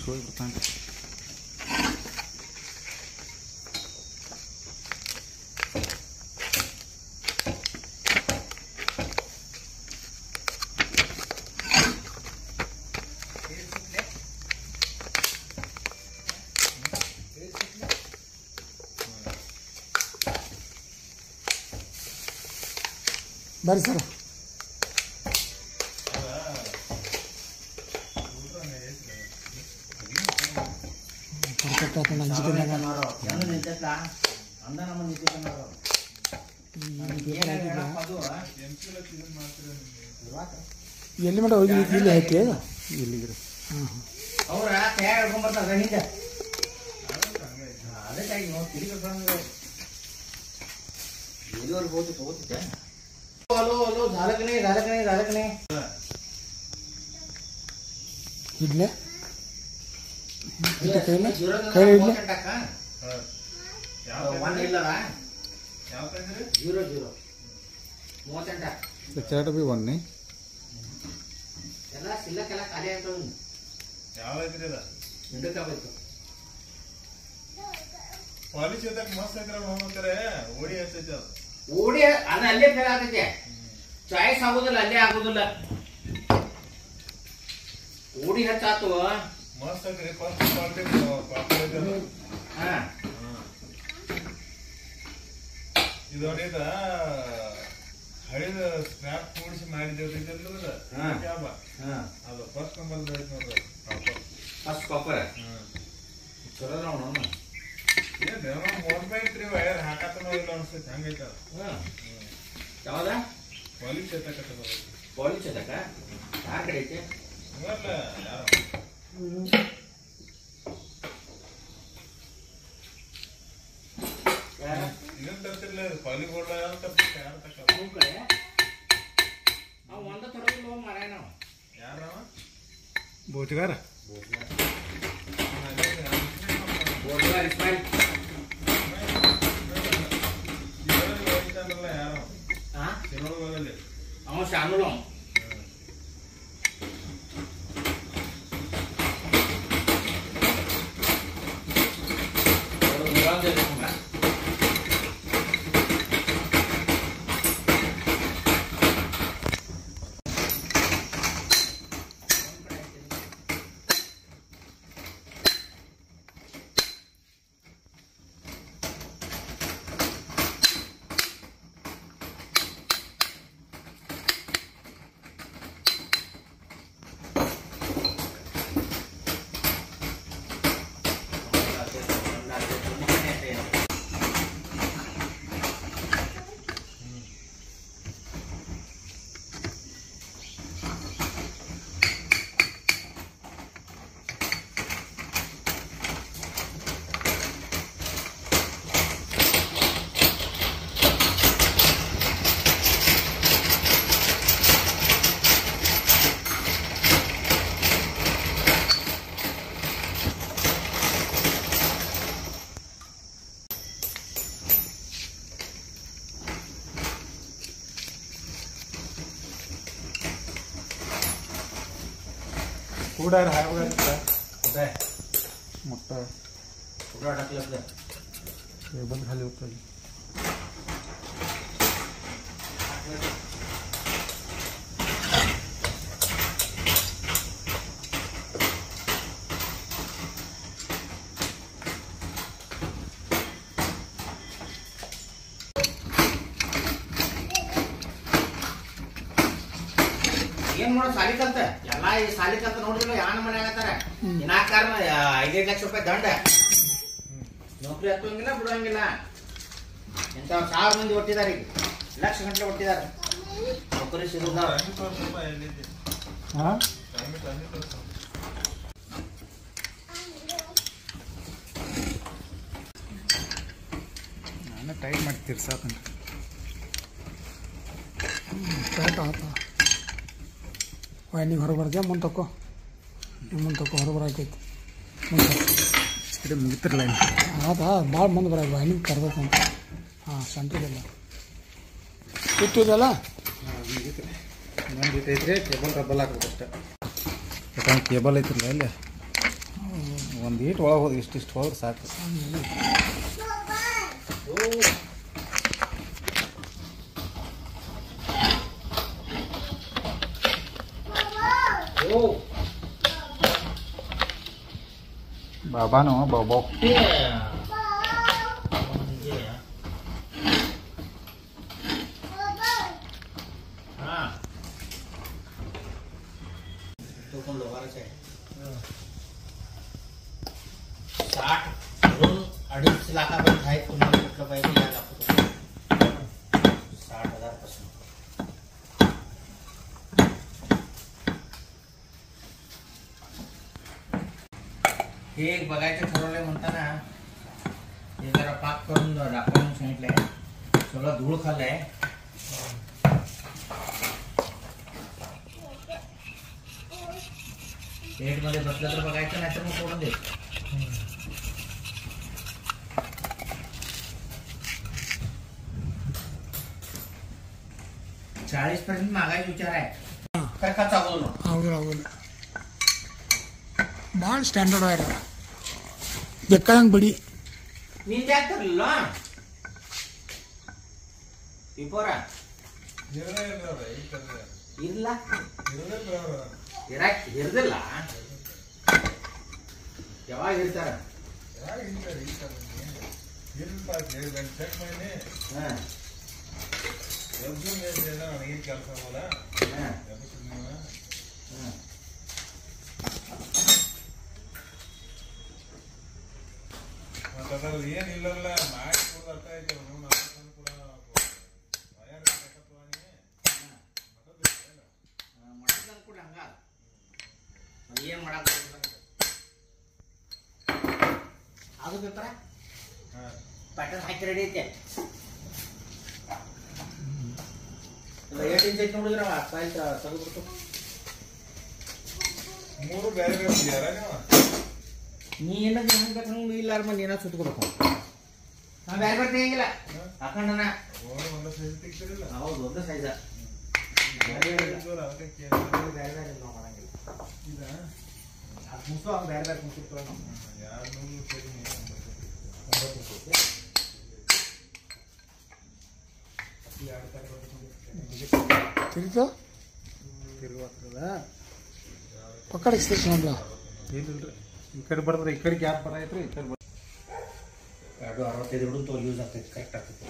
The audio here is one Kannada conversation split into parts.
ಹೋಗಿ ಬರ್ತಾನೆ ಬರ್ರಿ ಸರ್ ಪರ್ಫೆಕ್ಟ್ ಆಯ್ತು ಅಂಜಿಕೆ ಎಲ್ಲಿ ಮಾಡ ಹೋಗಿ ಇಲ್ಲಿ ಹಾಕಿ ಇಲ್ಲಿಗೆ ಹಾಂ ಹಾಂ ಅವ್ರ ಕೈ ಹಿಡ್ಕೊಂಡ್ಬರ್ತಾರ ಹಿಂದೆ ಅದಕ್ಕಾಗಿ ನಾವು ತಿರುಗಿ ಎಲ್ಲಿವರೆಗೆ ಹೋಗಿ ತಗೋತಿದ್ದೆ ಹಲೋ ಹಲೋ ಧಾರಕನೇ ಧಾರಕನೇ ಧಾರಕನೇ ಇಡ್ಲೆ ಇಟ್ಟು ಕೈಲ ಜೀರೋ ಕೈ ಇಡ್ಲೆ ಒನ್ ಇಲ್ಲದ ಯಾವ ತಂದ್ರಿ ಜೀರೋ ಜೀರೋ ಮೂವತ್ತೆಂಟ ಚಾಟ ಬಿ ಒನ್ನಿ ಎಲ್ಲ ಸಿಲ್ಲಕ್ಕೆಲ್ಲ ಖಾಲಿ ಆಗ್ತಾವ ಯಾವ ಐತ್ರಿ ಅದ ಹಿಂಡಕ್ಕೆ ಬೇಕು ಪಾಲಿಶ್ ಇದ್ದಾಗ ಮಸ್ತ್ ಐತ್ರ ನೋಡ್ತಾರೆ ಓಡಿ ಹಚ್ಚೈತಿ ಅದು ಓಡಿ ಅದು ಅಲ್ಲೇ ಫೇಲ್ ಆಗ್ತೈತೆ ಚಾಯ್ಸ್ ಆಗೋದಿಲ್ಲ ಅಲ್ಲೇ ಆಗೋದಿಲ್ಲ ಓಡಿ ಹೆಚ್ಚಾತು ಮಸ್ತ್ ಐತ್ರಿ ಫಸ್ಟ್ ಕ್ವಾಲಿಟಿ ಕ್ವಾಲಿಟಿ ಐತಿ ಅದು ಹಾ ಇದು ಹೊಡೆದ ಹಳಿದ ಸ್ಕ್ರಾಪ್ ಕೂಡಿಸಿ ಮಾಡಿದ್ದೇವೆ ಹಾ. ಕ್ಯಾಬ ಹಾ ಅದು ಫಸ್ಟ್ ನಂಬರ್ ಐತಿ ನೋಡ್ರಿ ಕಾಪರ್. ಫಸ್ಟ್ ಕಾಪರ್ ಹ್ಮ್. ಚಲೋ ನಾವು ಏನ್ ಏನೋ ಮೊದ್ಲು ಐತ್ರಿ ವೈರ್ ಹಾಕತ್ತನೋ ಇಲ್ಲ ಅನ್ಸ್ತೈತಿ ಹಂಗೈತ ಅದು. ಹ್ಮ್ ಯಾವ್ದ ಪಾಲಿಶ್ ಎತ್ತಕತ್ತದ ಅದು. ಪೊಲೀಸ್ ಅದಕ್ಕ ಯಾರ ಕಡೆ ಐತಿ ಇವಲ್ಲ ಯಾರೋ ಯಾರ ಇದನ್ನ ತರ್ತಿರ್ಲ ಪಾಲಿಗೋಲ್ಡ್ ಯಾರು ತರ್ತಿರ್ತ ಯಾರು ತಕ್ಕ ಅವ್ನ್ ಕಡೆ ಅವ್ ಒಂದ ತರೋದಿಲ್ಲ ಮಾರಾಯ ನಾವು ಯಾರವ ಬೋಟ್ಗಾರ ಬೋರ್ಡ್ಗಾರ್ ಇಸ್ಮಾಯಿಲ್ ಯಾರೋ ಹಾ ತಿನ್ನೋದ್ರಲ್ಲಿ ಅವ ಶಾನುಲ್ ಅವ ಅವ್ರು ಮುರಾದ್ ಇದೆ ಅವ್ನ. ಕೂಡ ಹಾಕ್ಬೇಕು ಮತ್ತೆ ಮೊಟ್ಟ ಊಟ ಹಾಕ್ಲತ್ತದ. ಬಂದು ಖಾಲಿ ಹೋಗ್ತದೆ ಏನ್ ಮಾಡೋ ಸಾಲಿ ಕಲ್ತ ಎಲ್ಲಾ ಈ ಸಾಲಿ ಕಲ್ತ ನೋಡಿದ್ರೆ ಯಾನ ಮನೆ ಆಗತ್ತಾರ ಇನ್ನಾಕಾರ ಐದೈದು ಲಕ್ಷ ರೂಪಾಯಿ ದಂಡ ನೌಕರಿ ಹತ್ತುವಂಗಿಲ್ಲ ಬಿಡುವಂಗಿಲ್ಲ ಇಂಥ ಸಾವಿರ ಮಂದಿ ಒಟ್ಟಿದ್ದಾರೆ ಈಗ ಲಕ್ಷ ಗಂಟೆ ಒಟ್ಟಿದ್ದಾರೆ ನೌಕರಿ ಸಿಗುದ ಟೈಮ್ ತೋರ್ಸಪ್ಪ ಎಲ್ಲಿದ್ದೆ ಹಾಂ ಟೈಮ್ ಟೈಮ್ ತೋರ್ಸ ನಾನು ಟೈಟ್ ಮಾಡಿ ತಿರ್ಸಾತನ ಟೈಟ್ ಆತ ವಾಯ್ನಿಗೆ ಹೊರಗೆ ಬರ್ದೆ ಮುಂದೆ ತಕೋ ಮುಂದೆ ತಕೋ ಹೊರಗೆ ಬರಾಕೈತಿ ಮುಂದೆ ಕಡೆ ಮುಗಿತಿರ್ಲ ಆತ ಭಾಳ ಮುಂದೆ ಬರ ವಾಯ್ನಿಗೆ ಕರ್ಬೇಕು ಅಂತ ಹಾಂ ಸಂಟಿದಲ್ಲ ಇಟ್ಟಿದಲ್ಲ ಇನ್ನೊಂದು ಐತ್ರಿ ಕೇಬಲ್ ರಬ್ಬಲ್ ಹಾಕ್ಬೇಕು ಅಷ್ಟೇ ಯಾಕಂದ್ರೆ ಕೇಬಲ್ ಐತಿರಲ್ಲ ಇಲ್ಲಿ ಒಂದು ಈಟ್ ಒಳಗೆ ಹೋಗಿ ಇಷ್ಟು ಇಷ್ಟು ಹೋದ್ರೆ ಸಾಕು ಓ ಬಾಬಾನು ಬಾಬಾ तोಕೊಂಡು वरचे साठ धरून अडीच लाखापर्यंत आहे तुम्हाला कुठलं पाहिजे या दाखवतो साठ हजार पासून हे एक बघायचं ठरवलंय म्हणताना हे जरा पाक करून दाखवून सांगितलंय सगळं धूळ खाल्लंय पेट मध्ये बसलं तर बघायचं नाही तर मग सोडून द्यायचं चाळीस पर्यंत मागायचा विचार आहे काय खर्च आಗೋದು ಹೌದು ಹೌದು ಭಾಳ ಸ್ಟ್ಯಾಂಡರ್ಡ್ ಆಯ್ರ ಬೇಕಾದಂಗೆ ಬಿಡಿ ನೀನ್ ಯಾಕೆ ತರ್ಲಿಲ್ಲ ಇಪ್ಪೋರ ಇರೋದೇ ಇರೋದು, ಈ ಥರದ. ಇಲ್ಲ ಇರೋದೇ ಬರೋದು. ಇರಾಕ್ ಇರ್ದಿಲ್ಲ ಯಾವಾಗ ಇರ್ತಾರ ಯಾರು ಇರ್ತಾರೆ ಈ ಥರದ್ದು? ಇರ್ಲಿಲ್ಲ ಅಂತ ಹೇಳಿದ್ರೆ check ಮಾಡಿ, ಹಾ ಎಬ್ಬಿಸಿ ಮೇಲೆ ನನಗೇನ್ ಕೆಲಸ ಆಗಲ್ಲ ಹಾ ಎಬ್ಬಿಸಿ ನೀವು. ಹಾ ಮತ್ತೆ ಅದ್ರಲ್ಲಿ ಏನ್ ಇಲ್ಲಲ್ಲ ಮಾಡಿ ಕೊಡೋದು ಅರ್ಥ ಆಯ್ತು ನೀವು ನಮ್ಮ ಹತ್ರನೂ ಕೂಡ ವಯರ್ ತಗೊಳ್ತೀನಿ. ಮಟನ್ ಕೂಡ ಹಂಗ ಏನ್ ಮಾಡಕ್ ಬರೋದಿಲ್ಲ. ಅದು ಬೇಕಾರೆ ಹಾ. ಪ್ಯಾಟರ್ನ್ ಹಾಕಿ ರೆಡಿ ಐತೆ ಏಟ್ ಇಂಚ್ ಐತೆ ನೋಡಿದ್ರ ಫೈಲ್ ತೆಗೆದ್ಬಿಟ್ಟು ಮೂರು ಬೇರೆ ಬೇರೆ ಹೊಡ್ಯಾರ ನೀವು ನೀ ಏನದು ಹೆಂಗ್ ಬೇಕು ಹಂಗ್ ಇಲ್ಲ ಮಂದಿ ಏನೋ ಸುತ್ಕೊಬೇಕು ನಾ ಬೇರೆ ಬೇರೆ ತೆಗಿಯಂಗಿಲ್ಲ ಹಾಕೊಂಡನ ಓ, ಒಂದೇ size ತೆಗ್ದಿರಲ್ಲ. ಹೌದು ಒಂದು ಸೈಜ ಬೇರೆ ಬೇರೆ ಇದ್ದವ್ರು ಅದಕ್ಕೆ ಕೇಳಿದ್ರು. ಬೇರೆ ಬೇರೆ ನಾವು ಮಾಡಂಗಿಲ್ಲ ಇದಾ? ಅದು ಮುಸು ಹಂಗೆ ಬೇರೆ ಬೇರೆ ಮುಸಿರ್ತಾವ ಯಾರ್ ನೂರು ಸರಿ ನೀವು ಒಂಬತ್ತು. ತಿರುಗ್ತು ಪಕ್ಕಡ ಎಕ್ಸ್ಪ್ರೆಷನ್ ಅಂತ ಇಲ್ರಿ ಈ ಕಡೆ ಬರ್ತದೆ ಈ ಕಡೆ ಗ್ಯಾಪ್ ಬರೈತ್ರಿ ಈ ಕಡೆ ಬರ್ ಎರಡು ಅರವತ್ತೈದು ಹಿಡಿದು ತೋಲ್ ಯೂಸ್ ಆಗ್ತೈತಿ ಕರೆಕ್ಟ್ ಆಗ್ತೈತಿ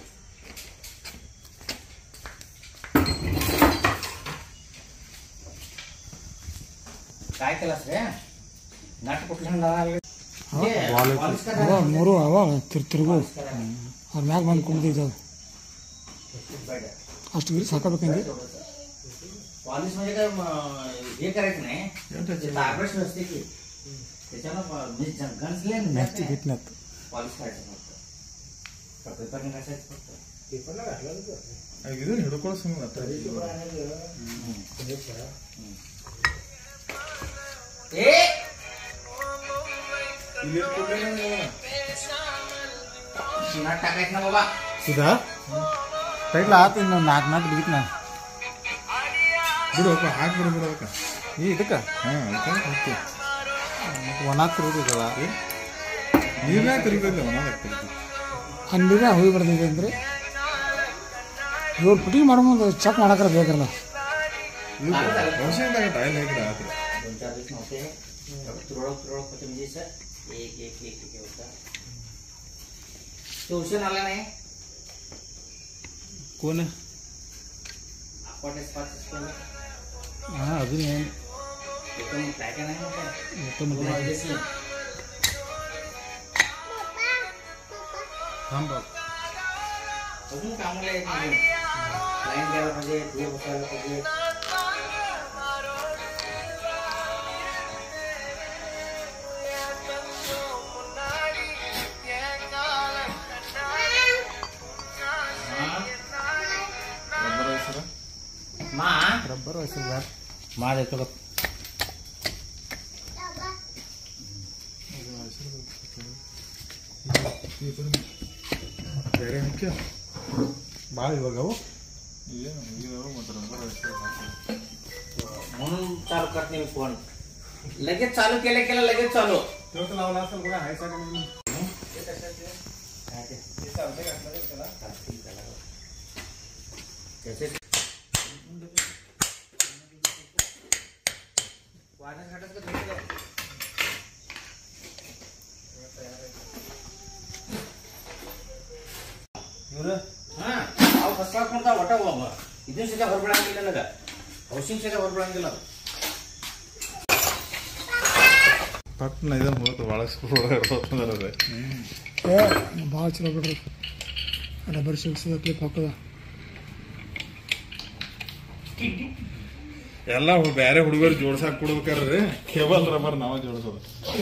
ಕಾಯಿ ಕೆಲಸ ರೀ ನಟ್ ಕೊಟ್ಲಿ ಹಂಗ ಅವ ಮೂರು ಅವ ತಿರ್ ತಿರುಗು ಅವ್ರ ಮ್ಯಾಗ ಬಂದು ಕುಂದಿದ್ದಾವೆ ಅಷ್ಟು ಗಿರಿ ಸಾಕಬೇಕಂಗೆ पॉलिश म्हणजे काय म, हे करायचं नाही तारब्रश असते की त्याच्यानं म्हणजे गंजले ನೆತ್ತಿ ಬಿಟ್ನತ್ पॉलिश करायचं फक्त पेपरने घासायचं फक्त ಇದನ್ನ ಹಿಡ್ಕೊಳ್ಳೋ ಸುಮ್ಮನೆ ಹತ್ರ. ए ಇಲ್ಲಿ ಇಟ್ಬಿಟ್ರೆ ನೀವು शिनात टाकायचं ना बाबा ಇದಾ ಟೈಟ್ಲ ಆತು ಇನ್ನು ನಾಲ್ಕು ನಾಲ್ಕು ಬಿಗಿತ್ನ ಬಿಡುವಪ್ಪ ಹಾಕಿ ಬಿಡು ಬಿಡಬೇಕ ಈ ಇದಕ್ಕೆ ಹಾಂ ಅದಕ್ಕೆ ಹಾಕಿ ಒಣ ತಿರುಗಿದದ ನೀರ್ನಾಗ ತಿರುಗಿಲ್ಲ ಒಣಗ ತಿರುಗಿ ಆ ನೀರೇ ಹೋಗಿ ಬರ್ದಿದೆ ಅಂದರೆ ಇವ್ರು ಫಿಟ್ಟಿಂಗ್ ಮಾಡೋ ಮುಂದೆ ಚೆಕ್ ಮಾಡಕ್ರ ಬೇಕಲ್ಲ ಔಷಧಿದಾಗ ಟೈಲ್ ಹಾಕಿದ್ರೆ ಆದ್ರೆ दोन चार दिवस नव्हते तुरळक तुरळक होते म्हणजे सर एक एक एक एक होता तो उशीर आला नाही ಕೋನ आपण पाच ಹಾಂ ಅದನ್ನೇ एकदम काय काय नाही म्हटलं ಮತ್ತೆ ಮತ್ತೆ वाजलेच थांब अजून कामाला येत नाही लाईन द्यायला पाहिजे हे बसायला पाहिजे ರಬ್ಬರ್ ಹೆಸರು मा ರಬ್ಬರ್ ಹೆಸರು ಬ್ಯಾಡ मा देतो का ಬೇರೆ ಹಾಕಿ ಭಾಳ ಇವಾಗ ಅವು ಏನು ಇದಾವೆ ಮತ್ತು ರಬ್ಬರ್ ಹೆಸರು ಹಾಕಿ म्हणून चालू करत नाही मी फोन लगेच चालू केलं केलं लगेच चालू तेव्हा लावला असेल बघा हाय सगळं म्हणून. त्याचे वाढत घाटत का भेटलं? ಇವ್ರು ಹಾ ಅವು ಫಸ್ಟ್ ಹಾಕೊಂಡ ಒಟ್ಟ ಇದನ್ನ ಸೀದಾ ಹೊರಬಿಡಂಗಿಲ್ಲ ನನಗ ಔಷಧಿ ಸೀದಾ ಹೊರಬಿಡಂಗಿಲ್ಲ ಅದು ಪಟ್ನ ಇದನ್ನ ಹೋಗ್ತು ಭಾಳ ಸ್ಕೂಲ್ ಇರ್ತದೆ ಏ ಭಾಳ ಚಲೋ ಬಿಡ್ರಿ ರಬ್ಬರ್ ಸಿಲ್ಸಿದ ಕ್ಲಿಪ್ ಹಾಕೋದ ಎಲ್ಲ ಬೇರೆ ಹುಡುಗರು ಜೋಡ್ಸಾಕ್ ಕೊಡ್ಬೇಕಾರ್ರಿ ಕೇಬಲ್ ರಬ್ಬರ್ ನಾವ ಜೋಡಿಸೋದು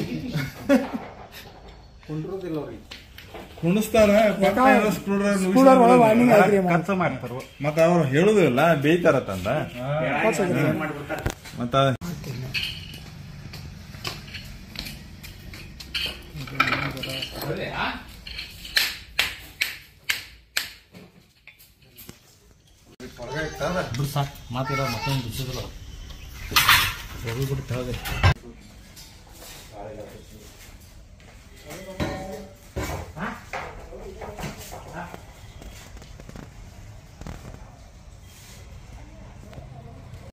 ಕುಂಡ್ರುದಿಲ್ಲ ಅವ್ರಿಗೆ ಕುಣಿಸ್ತಾರ ಸ್ಕ್ರೂ ಸ್ಕೂಲರ್ ಒಳಗೆ ವಾರ್ನಿಂಗ್ ಆಯ್ತ್ರಿ ಖರ್ಚ ಮಾಡ್ತಾರ ಮತ್ತ ಅವ್ರು ಹೇಳುದಿಲ್ಲ ಬೇಯ್ತಾರ ತಂದ ಮಾಡ್ಬಿಡ್ತಾರೆ ಮತ್ತ ಹೌದೇ, ಆ? ಬಿಡು ಸಾಕು ಮಾತಿಲ್ಲ ಮತ್ತೊಂದು ಬಿಸಿದ್ರು ಹೋಗಿ ಬಿಟ್ಟು ತೆಳಗೆ